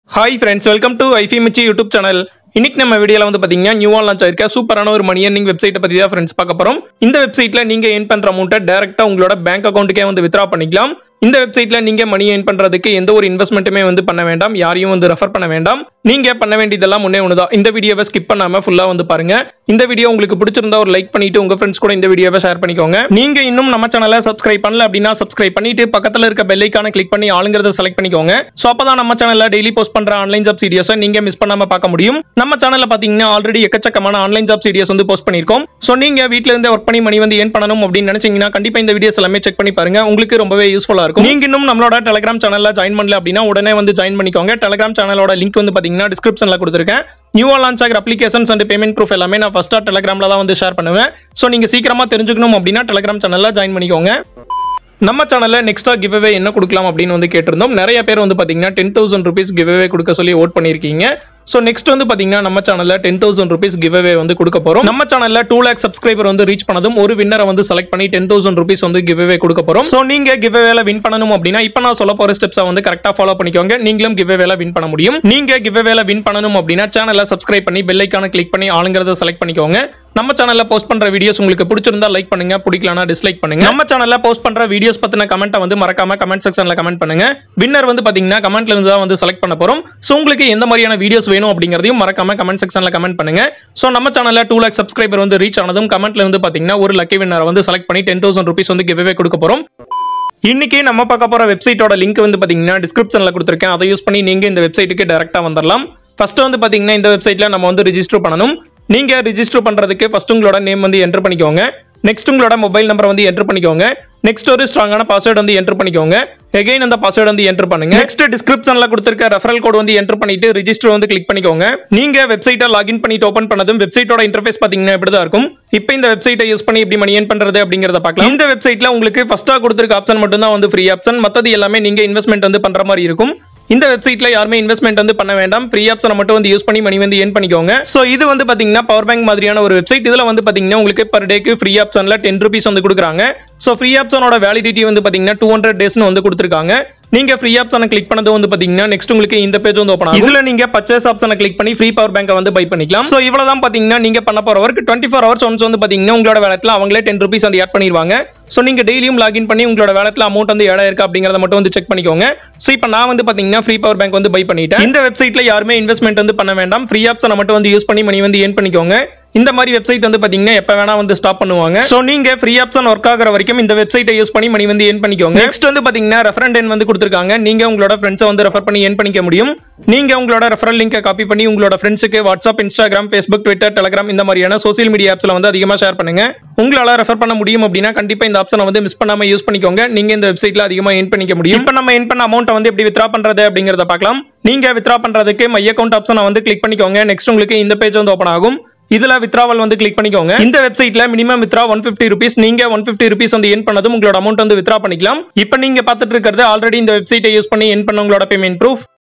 hi friends welcome to ஐஃபி மிச்சி YouTube channel இன்னைக்கு நம்ம வீடியோல வந்து பாத்தீங்கன்னா நியூவா லான்ச் ஆயிருக்க சூப்பரான ஒரு மணி earning வெப்சைட்டை பத்தி தான் ஃப்ரெண்ட்ஸ் பார்க்க போறோம் இந்த வெப்சைட்ல நீங்க ஏர்ன் பண்ற அமௌண்ட்டை டேரக்டா உங்களோட பேங்க் அக்கௌண்ட்டுக்கே வந்து வித்ரா பண்ணிக்கலாம் இந்த வெப்சைட்ல நீங்க மணி ஏர்ன் பண்றதுக்கு எந்த ஒரு இன்வெஸ்ட்மெண்ட்டுமே வந்து பண்ண வேண்டாம் யாரையும் வந்து ரெஃபர் பண்ண வேண்டாம் நீங்க பண்ண வேண்டியதெல்லாம் முன்னே ஒண்ணுதான் இந்த வீடியோவை ஸ்கிப் பண்ணாம ஃபுல்லா வந்து பாருங்க இந்த வீடியோ உங்களுக்கு பிடிச்சிருந்தா ஒரு லைக் பண்ணிட்டு உங்க ஃப்ரெண்ட்ஸ் கூட இந்த வீடியோவை ஷேர் பண்ணிக்கோங்க நீங்க இன்னும் நம்ம சேனலை சப்ஸ்கிரைப் பண்ணல அப்படின்னா சப்ஸ்கிரைப் பண்ணிட்டு பக்கத்துல இருக்க பெல் ஐக்கான கிளிக் பண்ணி ஆளுங்கிறத செலக்ட் பண்ணிக்கோங்க சோ அப்பதான் நம்ம சேனல்ல டெய்லி போஸ்ட் பண்ற ஆன்லைன் ஜாப் சீரியஸை நீங்க மிஸ் பண்ணாம பார்க்க முடியும் நம்ம சேனல்ல பாத்தீங்கன்னா ஆல்ரெடி எக்கச்சக்கமான ஆன்லைன் ஜாப் சீரியஸ் வந்து போஸ்ட் பண்ணிருக்கோம் சோ நீங்க வீட்ல இருந்து ஒர்க் பண்ணி மணி வந்து ஏன் பண்ணணும் அப்படின்னு நினைச்சீங்கன்னா கண்டிப்பா இந்த வீடியோஸ் எல்லாமே செக் பண்ணி பாருங்க உங்களுக்கு ரொம்பவே யூஸ்ஃபுல்லா இருக்கும் நீங்க இன்னும் நம்மளோட டெலிகிராம் சேனல்ல ஜாயின் பண்ணல அப்படின்னா உடனே வந்து ஜாயின் பண்ணிக்கோங்க டெலிகிராம் சேனலோட லிங்க் வந்து பாத்தீங்கன்னா டிஸ்கிரிப்ஷன்ல கொடுத்துருக்கேன் நியூவா லான்ச் ஆகிற அப்ளிகேஷன்ஸ் அண்ட் பேமெண்ட் ப்ரூஃப் எல்லாமே நான் ஃபர்ஸ்டா டெலிகிராம்ல தான் வந்து ஷேர் பண்ணுவேன் ஸோ நீங்க சீக்கிரமா தெரிஞ்சுக்கணும் அப்படின்னா டெலிகிராம் சேனல்ல ஜாயின் பண்ணிக்கோங்க நம்ம சேனல்ல நெக்ஸ்டா கிவ்அவே என்ன கொடுக்கலாம் அப்படின்னு வந்து கேட்டிருந்தோம் நிறைய பேர் வந்து பாத்தீங்கன்னா டென் தௌசண்ட் ருபீஸ் கிவ்அவே கொடுக்க சொல்லி ஓட் பண்ணிருக்கீங்க ஸோ நெக்ஸ்ட் வந்து பாத்தீங்கன்னா நம்ம சேனல்ல டென் தௌசண்ட் ருபீஸ் கிவ்அவே வந்து கொடுக்க போறோம் நம்ம சேனல்ல டூ லேக் சப்ஸ்கிரைபர் வந்து ரீச் பண்ணதும் ஒரு வின்னரை வந்து செலக்ட் பண்ணி டென் தௌசண்ட் ருபீஸ் வந்து கிவ்அவே கொடுக்க போறோம் ஸோ நீங்க கிவ்அவேல வின் பண்ணணும் அப்படின்னா இப்போ நான் சொல்ல போற ஸ்டெப்ஸை வந்து கரெக்டா ஃபாலோ பண்ணிக்கோங்க நீங்களும் கிவ்அவேல வின் பண்ண முடியும் நீங்க கிவ்அவேல வின் பண்ணணும் அப்படின்னா சேனலை சப்ஸ்கிரைப் பண்ணி பெல் ஐக்கான கிளிக் பண்ணி ஆளுங்கிறத செலக்ட் பண்ணிக்கோங்க நம்ம சேனல்ல போஸ்ட் பண்ற வீடியோஸ் உங்களுக்கு பிடிச்சிருந்தா லைக் பண்ணுங்க பிடிக்கலனா டிஸ்லைக் பண்ணுங்க நம்ம சேனல்ல போஸ்ட் பண்ற வீடியோஸ் பத்தின கமெண்ட்டை வந்து மறக்காம கமெண்ட் செக்ஷன்ல கமெண்ட் பண்ணுங்க வின்னர் வந்து பாத்தீங்கன்னா கமெண்ட்ல இருந்து தான் வந்து செலக்ட் பண்ண போறோம் சோ உங்களுக்கு எந்த மாதிரியான வீடியோஸ் வேணும் அப்படிங்கறதையும் மறக்காம கமெண்ட் செக்ஷன்ல கமெண்ட் பண்ணுங்க சோ நம்ம சேனல்ல டூ லேக் சப்ஸ்கிரைபர் வந்து ரீச் ஆனதும் கமெண்ட்ல இருந்து பாத்தீங்கன்னா ஒரு லக்கி வின்னர் வந்து செலக்ட் பண்ணி டென் தௌசண்ட் ருபீஸ் வந்து கிவ்வே கொடுக்க போறோம் இன்னைக்கு நம்ம பார்க்க போற வெப்சைட்டோட லிங்க் வந்து பாத்தீங்கன்னா டிஸ்கிரிப்ஷன்ல கொடுத்துருக்கேன் அதை யூஸ் பண்ணி நீங்க இந்த வெப்சைட்டுக்கு டைரக்டா வந்துடலாம் ஃபர்ஸ்ட் வந்து பாத்தீங்கன்னா இந்த வெப்சைட்ல நம்ம வந்து ரிஜிஸ்டர் பண்ணணும் நீங்க ரிஜிஸ்டர் பண்றதுக்கு ஃபர்ஸ்ட் உங்களோட நேம் வந்து என்டர் பண்ணிக்கோங்க நெக்ஸ்ட் உங்களோட மொபைல் நம்பர் வந்து என்டர் பண்ணிக்கோங்க நெக்ஸ்ட் ஒரு ஸ்ட்ராங்கான பாஸ்வேர்டு வந்து என்டர் பண்ணிக்கோங்க எகைன் அந்த பாஸ்வேர்டு வந்து என்டர் பண்ணுங்க நெக்ஸ்ட் டிஸ்கிரிப்ஷன்ல கொடுத்திருக்க ரெஃபரல் கோட் வந்து என்டர் பண்ணிட்டு ரிஜிஸ்டர் வந்து கிளிக் பண்ணிக்கோங்க நீங்க வெப்சைட்டை லாகின் பண்ணிட்டு ஓபன் பண்ணதும் வெப்சைட்டோட இன்டர்ஃபேஸ் பாத்தீங்கன்னா இப்படி தான் இருக்கும் இப்போ இந்த வெப்சைட்டை யூஸ் பண்ணி எப்படி மணி ஏன் பண்றது அப்படிங்கறத பார்க்கலாம் இந்த வெப்சைட்ல உங்களுக்கு ஃபர்ஸ்டா கொடுத்திருக்க ஆப்ஷன் மட்டும் தான் வந்து ஃப்ரீ ஆப்ஷன் மத்தது எல்லாமே நீங்க இன்வெஸ்ட்மெண்ட் வந்து பண்ற மாதிரி இருக்கும் இந்த வெப்சைட்ல யாருமே இன்வெஸ்ட்மெண்ட் வந்து பண்ண வேண்டாம் ஃப்ரீ ஆப்ஷனை மட்டும் வந்து யூஸ் பண்ணி மணி வந்து ஏன் பண்ணிக்கோங்க ஸோ இது வந்து பாத்தீங்கன்னா பவர் பேங்க் மாதிரியான ஒரு வெப்சைட் இதுல வந்து பாத்தீங்கன்னா உங்களுக்கு பர் டேக்கு ஃப்ரீ ஆப்ஷன்ல டென் ருபீஸ் வந்து கொடுக்குறாங்க ஸோ ஃப்ரீ ஆப்ஷனோட வேலிடிட்டி வந்து பாத்தீங்கன்னா டூ ஹண்ட்ரட் டேஸ்னு வந்து கொடுத்துருக்காங்க நீங்க ஃப்ரீ ஆப்ஷனை கிளிக் பண்ணது வந்து பாத்தீங்கன்னா நெக்ஸ்ட் உங்களுக்கு இந்த பேஜ் வந்து ஓப்பன் ஆகும் இதுல நீங்க பர்ச்சேஸ் ஆப்ஷனை கிளிக் பண்ணி ஃப்ரீ பவர் பேங்கை வந்து பை பண்ணிக்கலாம் ஸோ இவ்வளவுதான் பாத்தீங்கன்னா நீங்க பண்ண போற work twenty four hours once வந்து பாத்தீங்கன்னா உங்களோட வேலட்ல அவங்களே டென் ருபீஸ் வந்து ஆட் பண்ணிடுவாங்க ஸோ நீங்க டெய்லியும் லாகின் பண்ணி உங்களோட வேலட்ல அமௌண்ட் வந்து ஏடா இருக்கா அப்படிங்கறத மட்டும் வந்து செக் பண்ணிக்கோங்க ஸோ இப்போ நான் வந்து பாத்தீங்கன்னா ஃப்ரீ பவர் பேங்க் வந்து பை பண்ணிட்டேன் இந்த வெப்சைட்ல யாருமே இன்வெஸ்ட்மெண்ட் வந்து பண்ண வேண்டாம் ஃப்ரீ ஆப்ஷனை மட்டும் வந்து யூஸ் பண்ணி மணி வந்து ஏன் பண்ணிக்கோங்க இந்த மாதிரி வெப்சைட் வந்து பாத்தீங்கன்னா எப்ப வேணா வந்து ஸ்டாப் பண்ணுவாங்க சோ நீங்க ஃப்ரீ ஆப்ஷன் ஒர்க் ஆகுற வரைக்கும் இந்த வெப்சைட்டை யூஸ் பண்ணி மணி வந்து ஏன் பண்ணிக்கோங்க நெக்ஸ்ட் வந்து பாத்தீங்கன்னா ரெஃபரண்ட் எண் வந்து கொடுத்துருக்காங்க நீங்க உங்களோட ஃப்ரெண்ட்ஸை வந்து ரெஃபர் பண்ணி ஏன் பண்ணிக்க முடியும் நீங்க உங்களோட ரெஃபரல் லிங்கை காப்பி பண்ணி உங்களோட ஃப்ரெண்ட்ஸுக்கு WhatsApp Instagram Facebook Twitter Telegram இந்த மாதிரியான சோசியல் மீடியா ஆப்ஸ்ல வந்து அதிகமா ஷேர் பண்ணுங்க உங்களால ரெஃபர் பண்ண முடியும் அப்படின்னா கண்டிப்பா இந்த ஆப்ஷனை வந்து மிஸ் பண்ணாம யூஸ் பண்ணிக்கோங்க நீங்க இந்த வெப்சைட்ல அதிகமா ஏன் பண்ணிக்க முடியும் இப்போ நம்ம ஏன் பண்ண அமௌண்ட் வந்து எப்படி வித்ரா பண்றது அப்படிங்கறத பார்க்கலாம் நீங்க வித்ரா பண்றதுக்கு மை அக்கௌண்ட் ஆப்ஷனை வந்து கிளிக் பண்ணிக்கோங்க நெக்ஸ்ட் உங்களுக்கு இந்த பேஜ் வந்து ஓப்பன் ஆகும் இதுல வித்ராவல் வந்து கிளிக் பண்ணிக்கோங்க இந்த வெப்சைட்ல minimum withdraw one fifty rupees நீங்க ஒன் பிப்டி ருபீஸ் வந்து என் பண்ணதும் உங்களோட அமௌண்ட் வந்து வித்ரா பண்ணிக்கலாம் இப்போ நீங்க பார்த்துட்டு இருக்கிறது ஆல்ரெடி இந்த வெப்சைட்டை யூஸ் பண்ணி என் பண்ண உங்களோட பேமெண்ட் ப்ரூஃப்